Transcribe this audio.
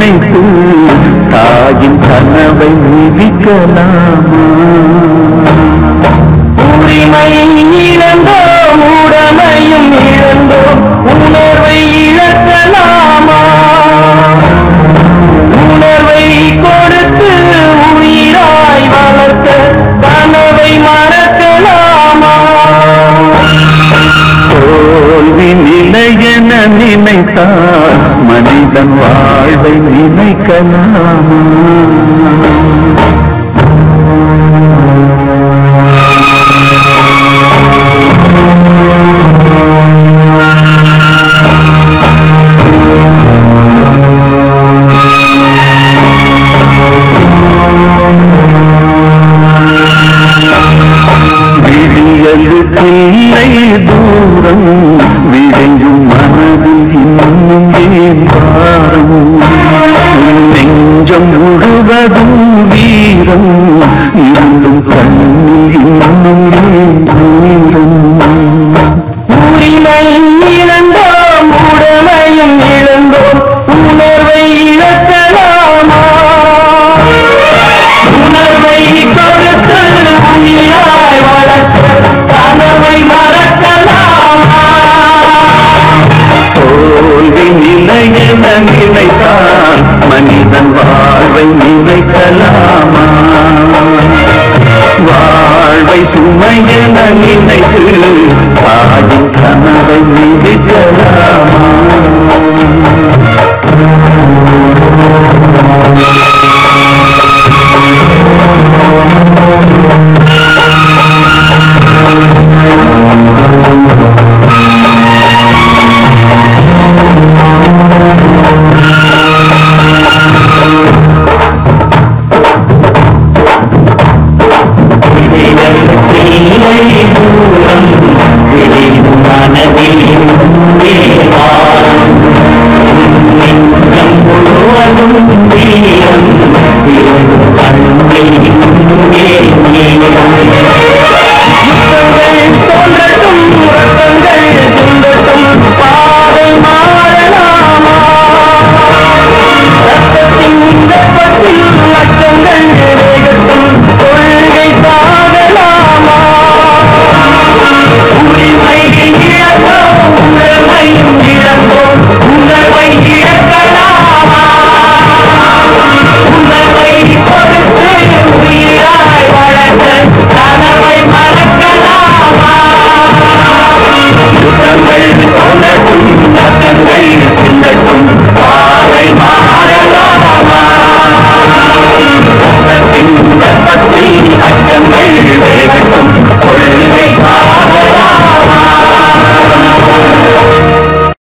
நினைத்து தாயின் கனவை மிதிக்கலாமா உரிமை இழந்தோம் உடமையும் இழந்தோம் உணர்வை இழக்கலாமா உணர்வை கொடுத்து உயிராய் வளர்த்த கனவை மறக்கலாமா தோல்வி நிலையென நினைத்தால் மனிதன் வாழ்வை நினைக்கலாமா விடியலுக்கில்லை தூரம் விடையும் மனதில் இன்னும் ஏன் பாரம் உன் நெஞ்சம் முழுவதும் வீரம் இருந்தும் கண்ணில் இன்னும் ஏன் தூரம் உரிமை இழந்தோம் உடமையும் இழந்தோம் உணர்வை இழக்கலாமா உணர்வை கொடுத்து உயிராய் வளர்த்த கனவை மறக்கலாமா தோல்வி நிலையென நினைத்தான் மனிதன் வாழ்வை நினைக்கலாமா வாழ்வை சுமையென நினைத்து தாயின் கனவை மிதிக்கலாமா முழுவதும் வீரம்